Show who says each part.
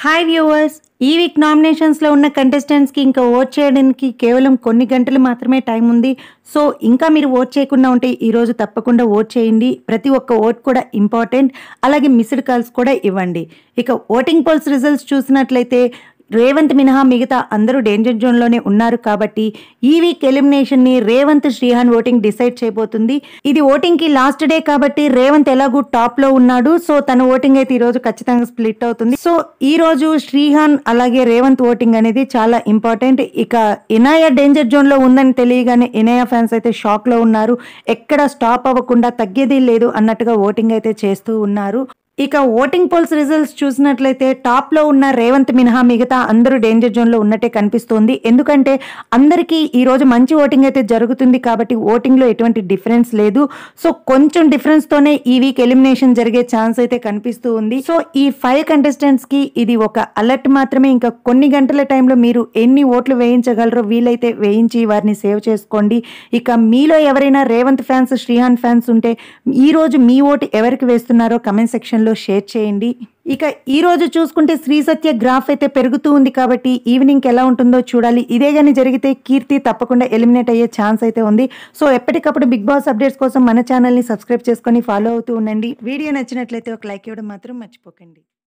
Speaker 1: hi viewers ఈ week నామినేషన్స్లో ఉన్న కంటెస్టెంట్స్కి ఇంకా ఓట్ చేయడానికి కేవలం కొన్ని గంటలు మాత్రమే టైం ఉంది సో ఇంకా మీరు ఓట్ చేయకుండా ఉంటే ఈరోజు తప్పకుండా ఓట్ చేయండి ప్రతి ఒక్క ఓట్ కూడా ఇంపార్టెంట్ అలాగే మిస్డ్ కాల్స్ కూడా ఇవ్వండి ఇక ఓటింగ్ పోల్స్ రిజల్ట్స్ చూసినట్లయితే రేవంత్ మినహా మిగతా అందరూ డేంజర్ జోన్లోనే ఉన్నారు కాబట్టి ఈ వీక్ ఎలిమినేషన్ ని రేవంత్ శ్రీహాన్ ఓటింగ్ డిసైడ్ చేయబోతుంది ఇది ఓటింగ్ కి లాస్ట్ డే కాబట్టి రేవంత్ ఎలాగూ టాప్ లో ఉన్నాడు సో తన ఓటింగ్ అయితే ఈ రోజు ఖచ్చితంగా స్ప్లిట్ అవుతుంది సో ఈ రోజు శ్రీహాన్ అలాగే రేవంత్ ఓటింగ్ అనేది చాలా ఇంపార్టెంట్ ఇక ఇనాయ డేంజర్ జోన్ లో ఉందని తెలియగానే ఇనాయ ఫ్యాన్స్ అయితే షాక్ లో ఉన్నారు ఎక్కడ స్టాప్ అవ్వకుండా తగ్గేది లేదు అన్నట్టుగా ఓటింగ్ అయితే చేస్తూ ఉన్నారు ఇక ఓటింగ్ పోల్స్ రిజల్ట్స్ చూసినట్లయితే టాప్ లో ఉన్న రేవంత్ మినహా మిగతా అందరూ డేంజర్ జోన్ లో ఉన్నట్టే కనిపిస్తోంది ఎందుకంటే అందరికీ ఈ రోజు మంచి ఓటింగ్ అయితే జరుగుతుంది కాబట్టి ఓటింగ్ లో ఎటువంటి డిఫరెన్స్ లేదు సో కొంచెం డిఫరెన్స్ తోనే ఈ వీక్ ఎలిమినేషన్ జరిగే ఛాన్స్ అయితే కనిపిస్తూ ఉంది సో ఈ ఫైవ్ కంటెస్టెంట్స్ కి ఇది ఒక అలర్ట్ మాత్రమే ఇంకా కొన్ని గంటల టైంలో మీరు ఎన్ని ఓట్లు వేయించగలరో వీలైతే వేయించి వారిని సేవ్ చేసుకోండి ఇక మీలో ఎవరైనా రేవంత్ ఫ్యాన్స్ శ్రీహాన్ ఫ్యాన్స్ ఉంటే ఈ రోజు మీ ఓటు ఎవరికి వేస్తున్నారో కమెంట్ సెక్షన్ లో షేర్ చేయండి ఇక ఈ రోజు చూసుకుంటే శ్రీ సత్య గ్రాఫ్ అయితే పెరుగుతూ ఉంది కాబట్టి ఈవినింగ్ ఎలా ఉంటుందో చూడాలి ఇదే కానీ జరిగితే కీర్తి తప్పకుండా ఎలిమినేట్ అయ్యే ఛాన్స్ అయితే ఉంది సో ఎప్పటికప్పుడు బిగ్ బాస్ అప్డేట్స్ కోసం మన ఛానల్ని సబ్స్క్రైబ్ చేసుకొని ఫాలో అవుతూ ఉండండి వీడియో నచ్చినట్లయితే ఒక లైక్ ఇవ్వడం మాత్రం మర్చిపోకండి